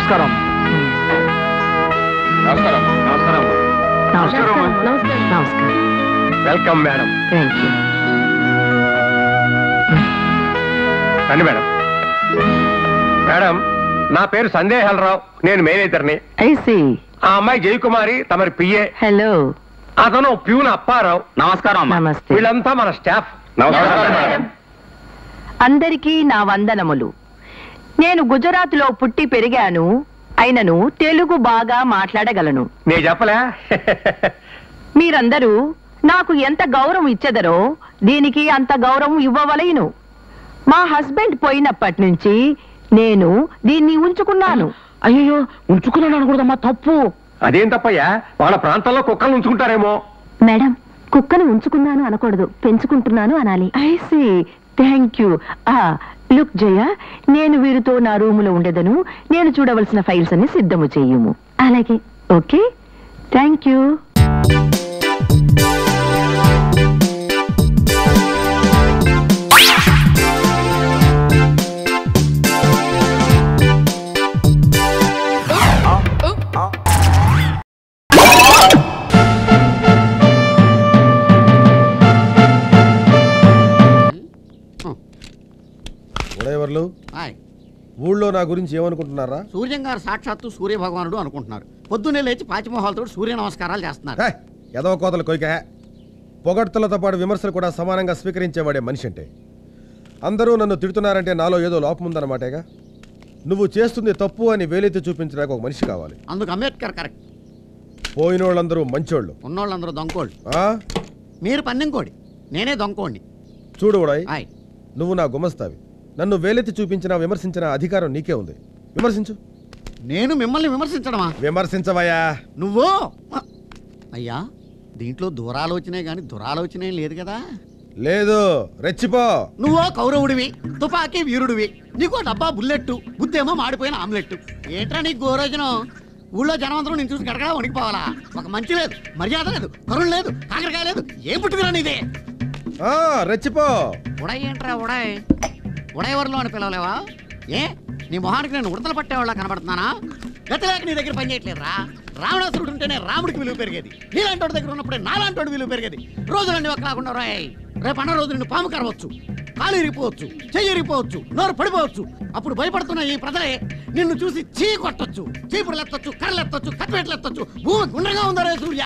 నమస్కారం నమస్కారం నమస్కారం నమస్కారం నమస్కారం వెల్కమ్ మేడం థ్యాంక్ యూ రండి మేడం మేడం నా పేరు సందేహాలరావు నేను మేనేజర్ని ఐ సి ఆ అమ్మాయి జయకుమారి తమరి పిఏ హలో అతను ప్యూన్ అప్పారావు నమస్కారం అమ్మా నమస్తే వీళ్ళంతా మన స్టాఫ్ మేడం అందరికీ నా వందనములు నేను గుజరాత్లో పుట్టి పెరిగాను అయినను తెలుగు బాగా మాట్లాడగలను నీ చెప్పలే మీరందరూ నాకు ఎంత గౌరవం ఇచ్చెదరో దీనికి అంత గౌరవం ఇవ్వవలేను మా హస్బెండ్ పోయినప్పటి నుంచి నేను దీన్ని ఉంచుకున్నాను అయ్యో ఉంచుకున్నాను అనకూడదమ్మా తప్పు అదేం తప్పయ్యా వాళ్ళ ప్రాంతంలో కుక్కలు ఉంచుకుంటారేమో మేడం కుక్కను ఉంచుకున్నాను అనకూడదు పెంచుకుంటున్నాను అనాలి ఐ సి థ్యాంక్ యూ ఆ లుక్ జయ నేను వీరితో నా రూములో ఉండేదను నేను చూడవలసిన ఫైల్స్ అన్ని సిద్ధము చెయ్యము అలాగే ఓకే థ్యాంక్ యూ ఉడయవర్లు హాయ్ ఊళ్ళో నా గురించి ఏమనుకుంటున్నారా సూర్యం గారు సాక్షాత్తు సూర్య భగవానుడు అనుకుంటున్నారు పొద్దున్నే లేచి పాచిమోహాలతో సూర్య నమస్కారాలు చేస్తున్నారు హే, ఎదవ కోతలు కొయ్క పొగడ్తలతో పాటు విమర్శలు కూడా సమానంగా స్వీకరించేవాడే మనిషి అంటే అందరూ నన్ను తిడుతున్నారంటే నాలో ఏదో లోపం ఉందన్నమాటేగా నువ్వు చేస్తుంది తప్పు అని వేలెత్తి చూపించడానికి ఒక మనిషి కావాలి అందుకు అంబేద్కర్ కరెక్ట్ పోయినోళ్ళందరూ మంచోళ్ళు ఉన్నోళ్ళందరూ దొంకోళ్ళు ఆ? మీరు పన్నెంకోడి నేనే దొంకోండి చూడు ఉడాయ్ హాయ్ నువ్వు నా గుమస్తావి నన్ను వేలెత్తి చూపించిన విమర్శించిన అధికారం నీకే ఉంది విమర్శించు నేను మిమ్మల్ని విమర్శించడమా విమర్శించవయ్యా నువ్వు అయ్యా దీంట్లో దూరాలోచనే గాని దురాలోచనే లేదు కదా లేదు రెచ్చిపో నువ్వో కౌరవుడివి తుపాకీ వీరుడివి నీకో డబ్బా బుల్లెట్టు బుద్ధేమో మాడిపోయిన ఆమ్లెట్ ఏంట్రా నీకు గోరోజనం ఊళ్ళో జనమంతరం నేను చూసి గడగడా వణికిపోవాలా ఒక మంచి లేదు మర్యాద లేదు కరుణ లేదు కాకరకాయ లేదు ఏం పుట్టుకురా నీదే ఆ, రెచ్చిపో ఉడాయ్ ఏంట్రా ఉడాయ్ ఉడయవర్లో అని పిలవలేవా ఏ నీ మొహానికి నేను ఉడతలు పట్టేవాళ్ళ కనబడుతున్నానా గతలేక నీ దగ్గర పని చేయట్లేదురా రావణాసురుడు ఉంటేనే రాముడికి విలువ పెరిగేది నీలాంటి వాడి దగ్గర ఉన్నప్పుడే నాలాంటి వాడి విలువ పెరిగేది రోజులన్నీ ఒకలాకుండా రాయ్ రేపు అన్న రోజు నిన్ను పాము కరవచ్చు కాలు ఇరిగిపోవచ్చు చెయ్యి ఇరిగిపోవచ్చు నోరు పడిపోవచ్చు అప్పుడు భయపడుతున్న ఈ ప్రజలే నిన్ను చూసి చీ కొట్టొచ్చు చీపురులు ఎత్తొచ్చు కర్రలు ఎత్తొచ్చు కట్టిపెట్లు ఎత్తొచ్చు భూమి గుండ్రంగా ఉందా రే సూర్య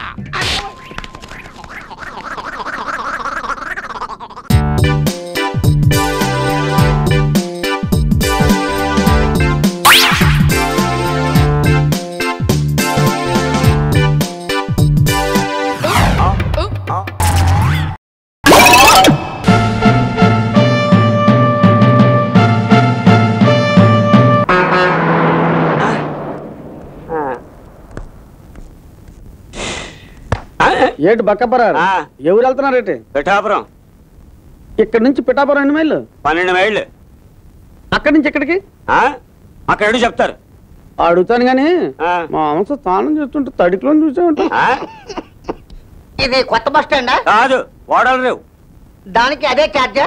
ఏటి బక్కపరారు ఎవరు వెళ్తున్నారేటి పిఠాపురం ఇక్కడ నుంచి పిఠాపురం ఎన్ని మైళ్ళు పన్నెండు మైళ్ళు అక్కడి నుంచి ఇక్కడికి ఆ? అక్కడ ఎవడు చెప్తారు అడుగుతాను గాని ఆ. మా అంశ స్నానం చేస్తుంటే తడికిలో చూసే ఉంటా ఆ? ఇది కొత్త బస్ స్టాండా కాదు ఓడలు రేవు దానికి అదే ఛార్జా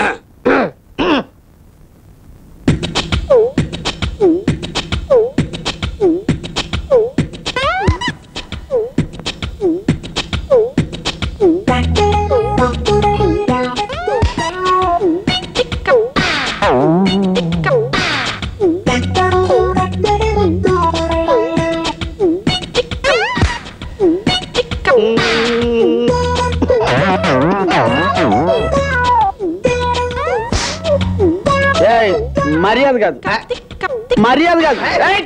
ఏయ్, మర్యాద కాదు మర్యాద కాదు ఏయ్!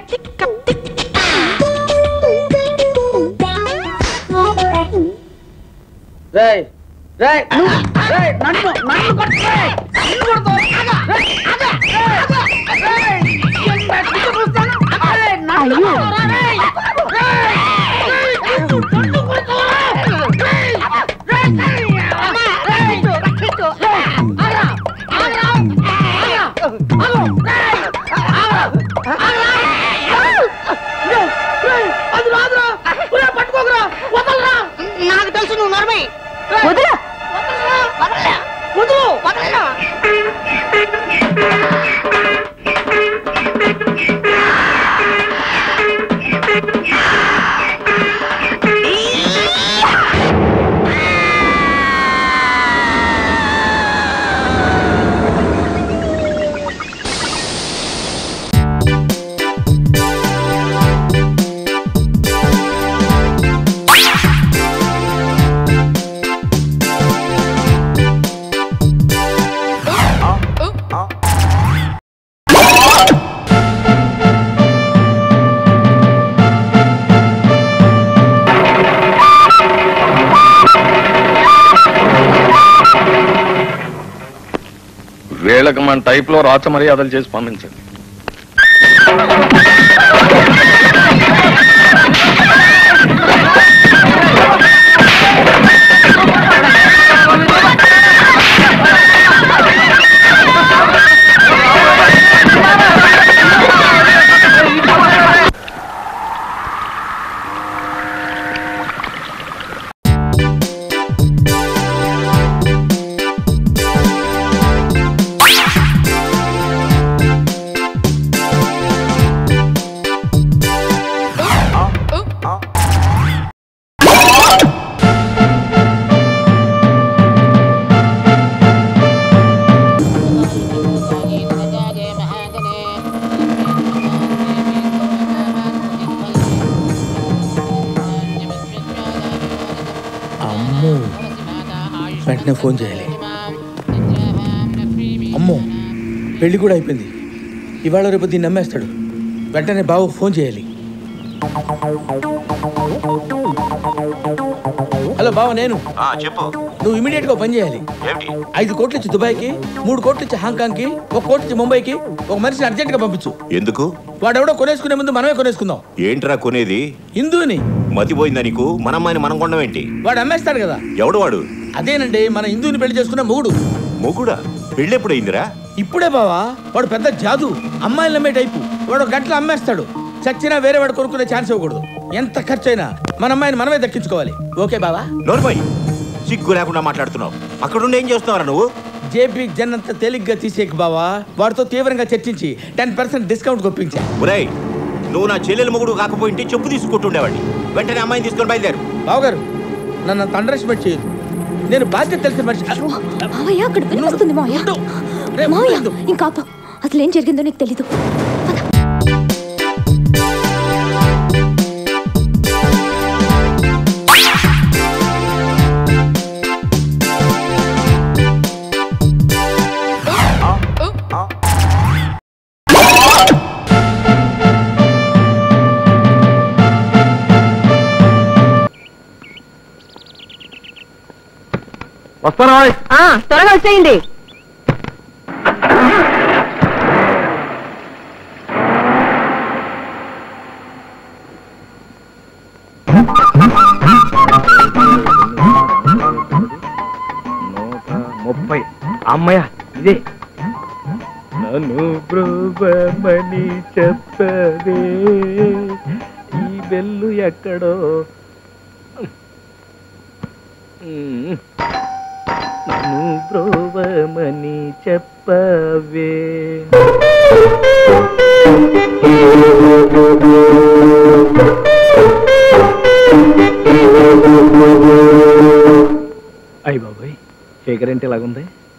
రేయ్ రేయ్ నువ్వు రేయ్ నన్ను నన్ను కొట్టు రేయ్ నిన్ను కొడతావు ఆగా రేయ్ ఆగా రేయ్ రేయ్ ఎంత పిచ్చి చూస్తాను రేయ్ నన్ను కొడతావురా, రేయ్ రేయ్ రేయ్ నన్ను నన్ను కొడతావురా రేయ్ రేయ్ రేయ్ అమ్మా రేయ్ రేయ్ ఆగా ఆగా ఆగా ఆగు రేయ్ ఆగా ఆగా రేయ్ అది రాదురా ఒరేయ్ పట్టుకోకురా వదలరా నాకు తెలుసు నువ్వు నరమే వదిలా వదలరా వదలు వదలరా వీళ్ళకి మన టైప్ లో రాచ మర్యాదలు చేసి పంపించండి అమ్మో వెంటనే ఫోన్ చేయాలి అమ్మో పెళ్లి కూడా అయిపోయింది ఇవాళ రేపు దీన్ని నమ్మేస్తాడు వెంటనే బాబు ఫోన్ చేయాలి హలో బావ నేను చెప్పు నువ్వు ఇమీడియట్ గా పని చేయాలి ఏమిటి ఐదు కోట్లు ఇచ్చి దుబాయ్కి మూడు కోట్లు ఇచ్చి హాంకాంగ్ కి ఒక కోటి ఇచ్చి ముంబైకి ఒక మనిషిని అర్జెంట్ గా పంపించు ఎందుకు వాడెవడో కొనేసుకునే ముందు మనమే కొనేసుకుందాం ఏంట్రా కొనేది హిందూని మతిపోయిందా నీకు మన అమ్మాయిని మనం కొనడం ఏంటి వాడు అమ్మేస్తాడు కదా ఎవడు వాడు అదేనండి మన హిందూని పెళ్లి చేసుకున్న మొగుడు మొగుడా పెళ్ళెప్పుడైందిరా ఇప్పుడే బావా వాడు పెద్ద జాదు అమ్మాయిలు నమ్మే టైపు వాడు ఒక గంటలో అమ్మేస్తాడు చచ్చినా వేరే వాడు కొనుక్కునే ఛాన్స్ ఇవ్వకూడదు ఎంత ఖర్చు అయినా మన అమ్మాయిని మనమే దక్కించుకోవాలి ఓకే బావా నోర్మయ్ సిగ్గు లేకుండా మాట్లాడుతున్నావు అక్కడుండి ఏం చేస్తున్నావురా నువ్వు జేపీ జన్ అంత తేలిగ్గా తీసేక బావా వాడితో తీవ్రంగా చర్చించి టెన్ పర్సెంట్ డిస్కౌంట్ కొప్పించా ఒరేయ్ నువ్వు నా చెల్లెల మొగుడు కాకపోయింటే చెప్పు తీసుకుంటుండేవాడిని వెంటనే అమ్మాయిని తీసుకొని బయలుదేరు బావగారు నన్ను అంత అండర్ ఎస్టిమేట్ చేయదు నేను బాధ్యత తెలిసిన మనిషి మావయ్య అక్కడ వినిపిస్తుంది మావయ్య రేపు మావయ్య ఉండు. ఇంకా ఆపు. అసలు ఏం జరిగిందో నీకు తెలీదు వస్తానా ఆ, త్వరగా వచ్చేయండి నూట ముప్పై అమ్మయ్య ఇదే నన్ను బ్రోబమని చెప్పవే ఈ బెల్లు ఎక్కడో ఉమ్. నన్ను బ్రోబమని చెప్పవే అయ్య బాబాయ్ ఫిగర్ ఏంటి ఇలాగుంది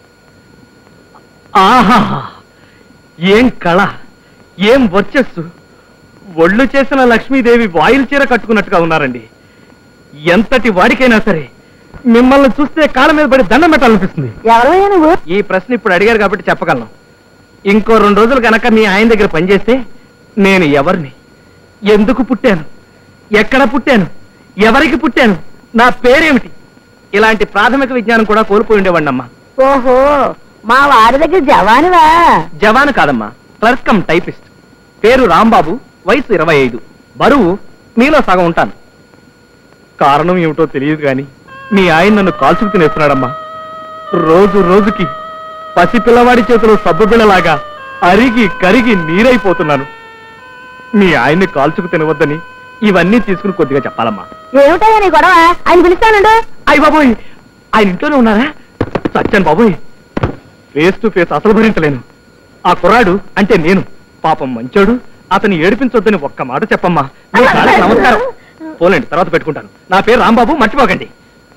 ఆహా ఏం కళ ఏం వర్చస్సు ఒళ్ళు చేసిన లక్ష్మీదేవి వాయిల్ చీర కట్టుకున్నట్టుగా ఉన్నారండి ఎంతటి వాడికైనా సరే మిమ్మల్ని చూస్తే కాళ్ళ మీద పడి దండం పెట్టాలనిపిస్తుంది ఎవరయ్యా నువ్వు ఈ ప్రశ్న ఇప్పుడు అడిగారు కాబట్టి చెప్పగలను ఇంకో రెండు రోజులు కనుక మీ ఆయన దగ్గర పనిచేస్తే నేను ఎవరిని ఎందుకు పుట్టాను ఎక్కడ పుట్టాను ఎవరికి పుట్టాను నా పేరేమిటి ఇలాంటి ప్రాథమిక విజ్ఞానం కూడా కోల్పోయి ఉండేవాడినమ్మా ఓహో మా వారి దగ్గర జవానువా జవాన్ కాదమ్మా క్లర్కం టైపిస్ట్ పేరు రాంబాబు వయసు ఇరవై ఐదు బరువు మీలో సగం ఉంటాను కారణం ఏమిటో తెలియదు కానీ మీ ఆయన నన్ను కాల్చుకు తినేస్తున్నాడమ్మా రోజు రోజుకి పసిపిల్లవాడి చేతిలో సబ్బు బిళ్ళలాగా అరిగి కరిగి నీరైపోతున్నాను మీ ఆయన్ని కాల్చుకు తినవద్దని ఇవన్నీ తీసుకుని కొద్దిగా చెప్పాలమ్మా ఏమిటయ్యా నీ గొడవ ఆయన పిలుస్తానండు అయ్య బాబోయ్ ఆయన ఇంట్లోనే ఉన్నారా సత్యాన్ బాబోయ్ ఫేస్ టు ఫేస్ అసలు భరించలేను ఆ కుర్రాడు అంటే నేను పాపం మంచోడు అతన్ని ఏడిపించొద్దని ఒక్క మాట చెప్పమ్మా మీ కాళ్ళకి నమస్కారం పోలేండి తర్వాత పెట్టుకుంటాను నా పేరు రాంబాబు మర్చిపోకండి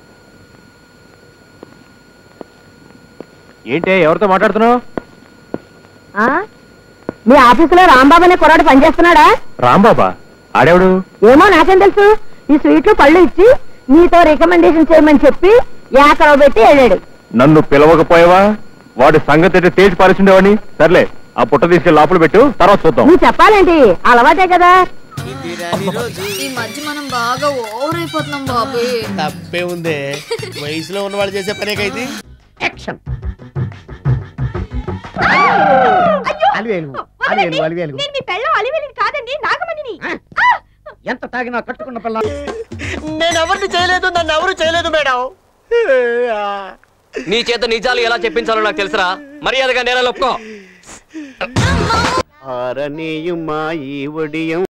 ఏంటే ఎవరితో మాట్లాడుతున్నావు ఆ? మీ ఆఫీసులో రాంబాబు అనే కుర్రాడు పనిచేస్తున్నాడా రాంబాబా ఆడేవుడు ఏమో నాకేం తెలుసు ఈ స్వీట్లు పళ్ళు ఇచ్చి నీతో రికమెండేషన్ చేయమని చెప్పి ఏకరవ పెట్టి వెళ్ళాడు నన్ను పిలవకపోయావా వాడి సంగతి అయితే తేల్చి పారేసిండేవాడిని సర్లే ఆ పుట్ట తీసుకెళ్ళి లోపల పెట్టు తర్వాత చూద్దాం నువ్వు చెప్పాలేంటి అలవాటే కదా ఈ మధ్య మనం బాగా ఓవర్ అయిపోతున్నాం బాబు తప్పే ఉందే వయసులో ఉన్న వాళ్ళు చేసే పనే కైతే యాక్షన్ అలివేలు అలివేలు అలివేలు నేను మీ పెళ్ళం అలివేలిని కాదండి నాగమణిని ఎంత తాగినా కట్టుకున్న పిల్ల నేను ఎవరిని చేయలేదు నన్ను ఎవరు చేయలేదు మేడం నీ చేత నిజాలు ఎలా చెప్పించాలో నాకు తెలుసురా మర్యాదగా నేల ఒప్పుకో ఆరనీయుమా ఈ ఒడియం